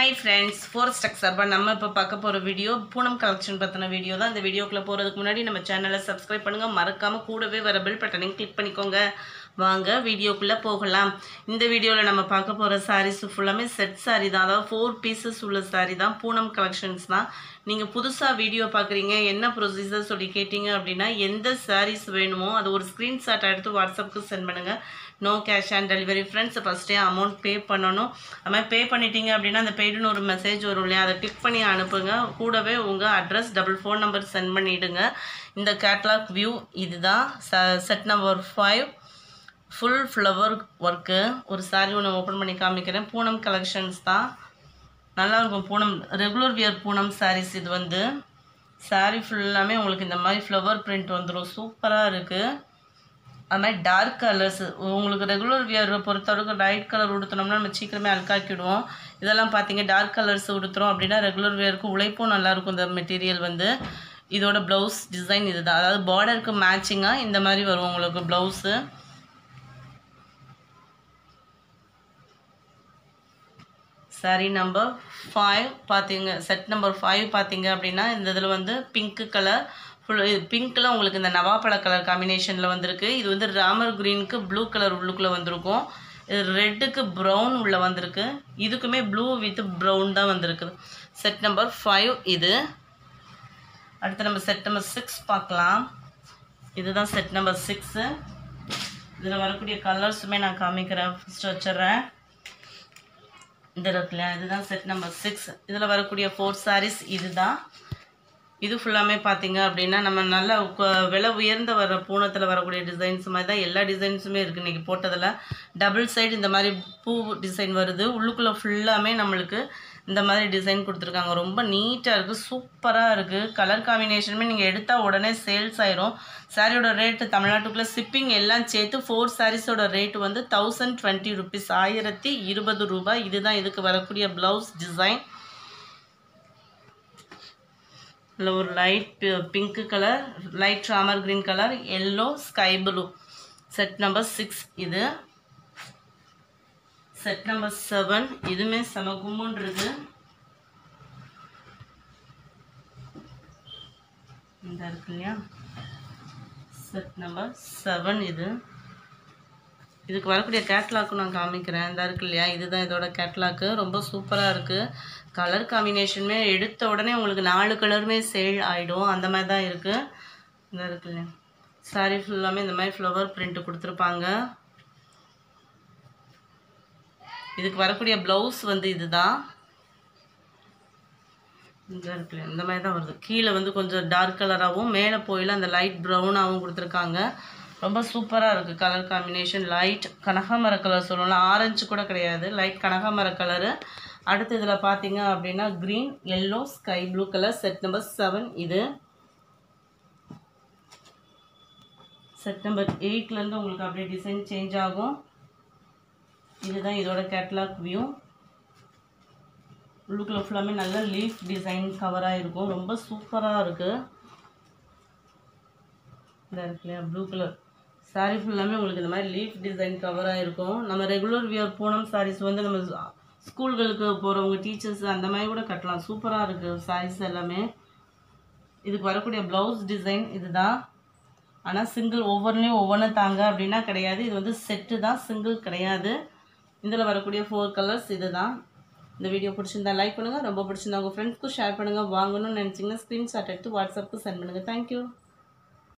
hi friends four stuck சார்பாக நம்ம இப்போ பார்க்க போகிற வீடியோ பூனம் கலெக்ஷன் பற்றின வீடியோ தான் இந்த வீடியோக்குள்ளே போகிறதுக்கு முன்னாடி நம்ம சேனலை சப்ஸ்கிரைப் பண்ணுங்கள் மறக்காமல் கூடவே வர பெல் பட்டனையும் கிளிக் பண்ணிக்கோங்க வாங்க வீடியோக்குள்ளே போகலாம் இந்த வீடியோவில் நம்ம பார்க்க போகிற சாரீஸ் ஃபுல்லாமே செட் saree தான் அதாவது ஃபோர் பீசஸ் உள்ள saree தான் பூனம் கலெக்ஷன்ஸ் தான் நீங்கள் புதுசாக வீடியோ பார்க்குறீங்க என்ன ப்ரொசீஜர் சொல்லி கேட்டிங்க அப்படின்னா எந்த சாரீஸ் வேணுமோ அது ஒரு ஸ்க்ரீன்ஷாட் எடுத்து வாட்ஸ்அப்புக்கு சென்ட் பண்ணுங்கள் no cash on delivery friends ஃபஸ்ட்டே அமௌண்ட் பே பண்ணணும் அது மாதிரி பே பண்ணிட்டீங்க அப்படின்னா அந்த பெய்டுன்னு ஒரு மெசேஜ் வரும் இல்லையா அதை கிளிக் பண்ணி அனுப்புங்க கூடவே உங்கள் address double phone number send பண்ணிவிடுங்க இந்த கேட்லாக் வியூ இதுதான் set number five full flower work ஒரு saree ஒன்று ஓப்பன் பண்ணி காமிக்கிறேன் பூனம் கலெக்ஷன்ஸ் தான் நல்லா இருக்கும் Poonam regular wear Poonam sarees இது வந்து saree ஃபுல்லாமே உங்களுக்கு இந்த மாதிரி ஃப்ளவர் print வந்துடும் சூப்பராக இருக்குது அது மாதிரி டார்க் கலர்ஸ் உங்களுக்கு ரெகுலர் வியர் பொறுத்தவரைக்கும் லைட் கலர் உடுத்தினோம்னா நம்ம சீக்கிரமே அழுக்காக்கிடுவோம் இதெல்லாம் பார்த்தீங்க டார்க் கலர்ஸ் உடுத்துறோம் அப்படின்னா ரெகுலர் வியருக்கு உழைப்பும் நல்லாயிருக்கும் இந்த மெட்டீரியல் வந்து இதோட ப்ளவுஸ் டிசைன் இதுதான் அதாவது பார்டருக்கு மேட்சிங்காக இந்த மாதிரி வரும் உங்களுக்கு ப்ளவுஸு சாரி நம்பர் ஃபைவ் பார்த்தீங்க செட் நம்பர் ஃபைவ் பார்த்தீங்க அப்படின்னா இந்த இதில் வந்து பிங்க்கு கலர் ஃபுல் பிங்க்கில் உங்களுக்கு இந்த நவாப்பழ கலர் காம்பினேஷனில் வந்திருக்கு இது வந்து ராமர் க்ரீனுக்கு ப்ளூ கலர் உள்ளுக்குள்ளே வந்திருக்கும் இது ரெட்டுக்கு ப்ரௌன் உள்ள வந்திருக்கு இதுக்குமே ப்ளூ வித் ப்ரௌன் தான் வந்திருக்கு செட் நம்பர் ஃபைவ் இது அடுத்து நம்ம செட் நம்பர் சிக்ஸ் பார்க்கலாம் இதுதான் செட் நம்பர் சிக்ஸு இதில் வரக்கூடிய கலர்ஸுமே நான் காமிக்கிறேன் ஃபஸ்ட்டு வச்சிடுறேன் இந்த இருக்குல்ல இதுதான் செட் நம்பர் சிக்ஸ் இதில் வரக்கூடிய ஃபோர் sarees இதுதான் இது ஃபுல்லாமே பார்த்தீங்க அப்படின்னா நம்ம நல்ல கொ- விலை உயர்ந்த வர பூனத்தில் வரக்கூடிய டிசைன்ஸ் மாதிரி தான் எல்லா டிசைன்ஸுமே இருக்குது இன்றைக்கி போட்டதில் டபுள் சைடு இந்த மாதிரி பூ டிசைன் வருது உள்ளுக்குள்ளே ஃபுல்லாமே நம்மளுக்கு இந்த மாதிரி டிசைன் கொடுத்துருக்காங்க ரொம்ப நீட்டாக இருக்குது சூப்பராக இருக்குது கலர் காம்பினேஷனுமே நீங்கள் எடுத்தால் உடனே சேல்ஸ் ஆயிரும் சாரியோட ரேட்டு தமிழ்நாட்டுக்குள்ளே ஷிப்பிங் எல்லாம் சேர்த்து ஃபோர் சாரீஸோட ரேட் வந்து தௌசண்ட் டுவெண்ட்டி ருபீஸ் ஆயிரத்தி இருபது ரூபாய் இதுதான் இதுக்கு வரக்கூடிய ப்ளவுஸ் டிசைன் இதில் ஒரு light pink colour light Ramar green colour yellow sky blue set number six இது செட் நம்பர் செவன் இதுவுமே செம கும்முன்னு இருக்கு இந்த இருக்கு இல்லையா செட் நம்பர் செவன் இது இதுக்கு வரக்கூடிய கேட்லாக்கும் நான் காமிக்கிறேன் இந்த இருக்கு இல்லையா இதுதான் இதோட கேட்லாக்கு ரொம்ப சூப்பராக இருக்குது கலர் காம்பினேஷனுமே எடுத்த உடனே உங்களுக்கு நாலு கலருமே சேல் ஆகிடும் அந்த மாதிரி தான் இருக்குது இந்த இருக்கு இல்லையா சாரீ ஃபுல்லாமே இந்த மாதிரி ஃப்ளவர் பிரிண்ட் கொடுத்துருப்பாங்க இதுக்கு வரக்கூடிய ப்ளவுஸ் வந்து இதுதான் இந்த இருக்குல்ல இந்த மாதிரி தான் வருது கீழே வந்து கொஞ்சம் டார்க் கலராகவும் மேலே போயில அந்த லைட் ப்ரௌனாகவும் கொடுத்துருக்காங்க ரொம்ப சூப்பராக இருக்குது கலர் காம்பினேஷன் லைட் கனகாமர கலர் சொல்லலாம் ஆரஞ்சு கூட கிடையாது லைட் கனகாமர கலரு அடுத்து இதில் பார்த்தீங்க அப்படின்னா green yellow sky blue colour set number seven இது செட் நம்பர் எயிட்லேருந்து உங்களுக்கு அப்படியே டிசைன் சேஞ்ச் ஆகும் இதுதான் இதோட கேட்லாக் வியூ உள்ளுக்குள்ள ஃபுல்லாமே நல்ல லீஃப் டிசைன் கவராக இருக்கும் ரொம்ப சூப்பராக இருக்குது இந்த இருக்கு இல்லையா ப்ளூ கலர் saree ஃபுல்லாமே உங்களுக்கு இந்த மாதிரி லீஃப் டிசைன் கவராக இருக்கும் நம்ம ரெகுலர் வியர் பூனம் sarees வந்து நம்ம ஸ்கூல்களுக்கு போகிறவங்க டீச்சர்ஸ் அந்த மாதிரி கூட கட்டலாம் சூப்பராக இருக்குது sarees எல்லாமே இதுக்கு வரக்கூடிய ப்ளவுஸ் டிசைன் இதுதான் ஆனால் சிங்கிள் ஒவ்வொன்றையும் ஒவ்வொன்றும் தாங்க அப்படின்னா கிடையாது இது வந்து செட்டு தான் சிங்கிள் கிடையாது இதில் வரக்கூடிய ஃபோர் கலர்ஸ் இது தான் இந்த வீடியோ பிடிச்சிருந்தா லைக் பண்ணுங்கள் ரொம்ப பிடிச்சிருந்தா உங்கள் ஃப்ரெண்ட்ஸ்க்கும் ஷேர் பண்ணுங்கள் வாங்கணும்னு நினச்சிங்கன்னா ஸ்க்ரீன்ஷாட் எடுத்து வாட்ஸ்அப்புக்கு சென்ட் பண்ணுங்கள் தேங்க்யூ